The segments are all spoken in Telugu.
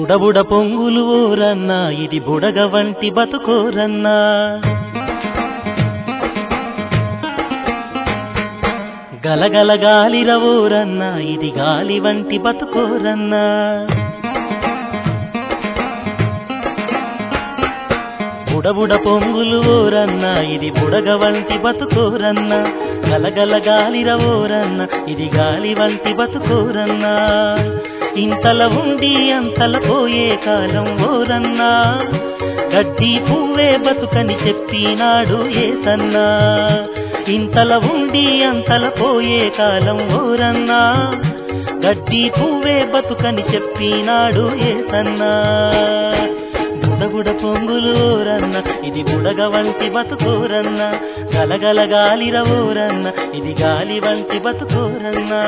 బుడబుడ పొంగులు ఓరన్నా ఇది బుడగ వంటి బతుకోరన్నా గలగల గాలిరవోరన్నా ఇది గాలి వంటి బతుకోరన్నా బుడబుడ పొంగులు ఓరన్నా ఇది బుడగ వంటి బతుకోరన్నా గలగల గాలిరవోరన్నా ఇది గాలి వంటి బతుకోరన్నా ఇంతల ఉండి అంతల పోయే కాలం ఓరన్నా గడ్డి పువ్వే బతుకని చెప్పినాడు ఏసన్నా ఇంతల ఉండి అంతల పోయే కాలం ఓరన్నా గడ్డి పువ్వే బతుకని చెప్పినాడు ఏసన్నా బుడబుడ పొంగులూరన్న ఇది బుడగ వంటి బతుకోరన్న గలగల గాలిరవోరన్న ఇది గాలి వంటి బతుకోరన్నా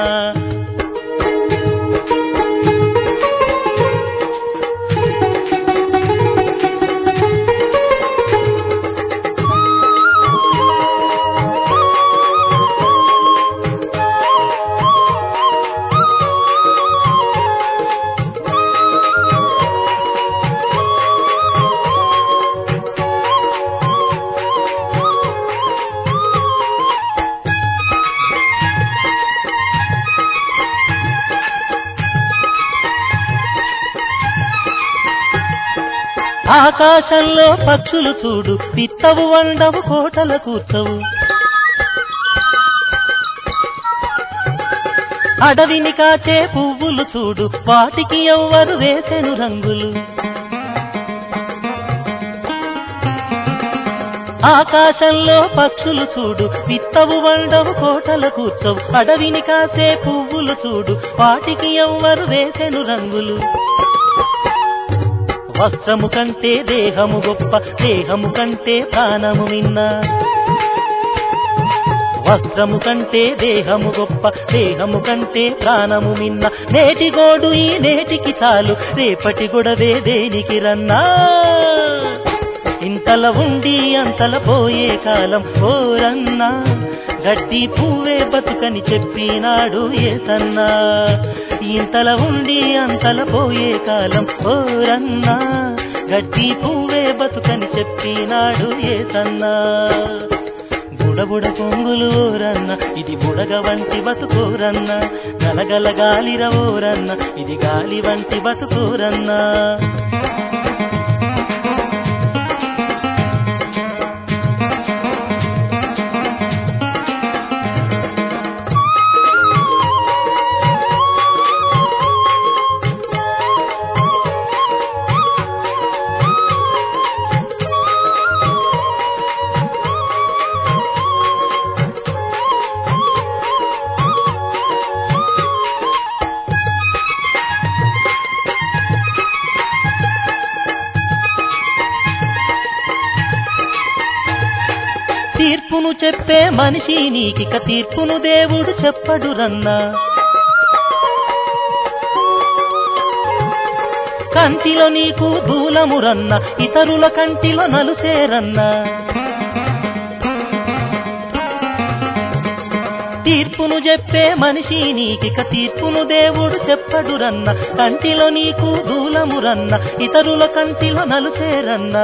ఆకాశంలో పక్షులు చూడు పిత్తవు వండవు కోటల కూర్చవు అడవిని కాచే పువ్వులు చూడు వాటికి ఎవ్వరు వేసెను రంగులు ఆకాశంలో పక్షులు చూడు పిత్తవు వండవు కోటల కూర్చవు అడవిని కాసే పువ్వులు చూడు వాటికి ఎవ్వరు వేసెను రంగులు వస్త్రము కంటే దేహము గొప్ప దేహము కంటే ప్రాణము మిన్న వస్త్రము కంటే దేహము గొప్ప దేహము కంటే ప్రాణము మిన్న నేటి గోడు ఈ నేటికి చాలు రేపటి గొడవే దేనికి రన్నా ఇంతల ఉండి అంతల పోయే కాలం ఓరన్నా గడ్డి పువ్వే బతుకని చెప్పినాడు ఏసన్నా ఇంతల ఉండి అంతల పోయే కాలం ఓరన్నా గడ్డి పువ్వే బతుకని చెప్పినాడు ఏసన్నా బుడబుడ పొంగులు ఓరన్న ఇది బుడగ వంటి బతుకోరన్న గలగల గాలిరవోరన్న ఇది గాలి వంటి బతుకోరన్నా తీర్పును చెప్పే మనిషి నీకిక తీర్పును దేవుడు చెప్పడు రన్నా కంటిలో నీకు దూలము రన్న ఇతరుల కంటిలో నలుసేరన్నా తీర్పును చెప్పే మనిషి నీకిక తీర్పును దేవుడు చెప్పడు రన్న కంటిలో నీకు దూలము రన్న ఇతరుల కంటిలో నలుసేరన్నా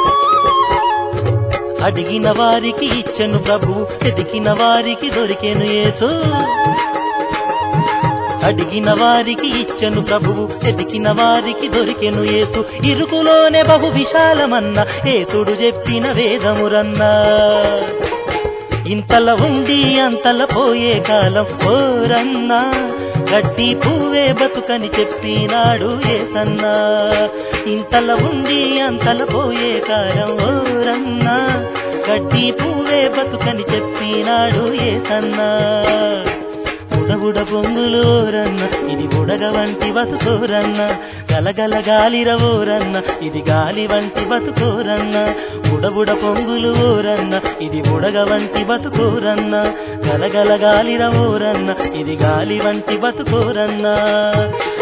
అడిగిన వారికి ఇచ్చెను ప్రభువు ఎదిగిన వారికి దొరికెను యేసు అడిగిన వారికి ఇచ్చెను ప్రభువు ఎదికిన వారికి దొరికెను యేసు ఇరుకులోనే బహు విశాలమన్న ఏసుడు చెప్పిన వేదమురన్నా ఇంతల ఉండి అంతల పోయే కాలం ఓరన్నా గడ్డి పువ్వే బతుకని చెప్పినాడు ఏసన్నా ఇంతల ఉండి అంతల పోయే కాలం ఓరన్నా గడ్డి పువ్వే బతుకని చెప్పినాడు ఏసన్నా బుడబుడ పొంగులోరన్న ఇది బుడగ వంటి బతుకోరన్న గలగల గాలిరవోరన్న ఇది గాలి వంటి బతుకోరన్న బుడబుడ పొంగులోరన్న ఇది బుడగ వంటి బతుకోరన్న గలగల గాలిరవోరన్న ఇది గాలి వంటి బతుకోరన్న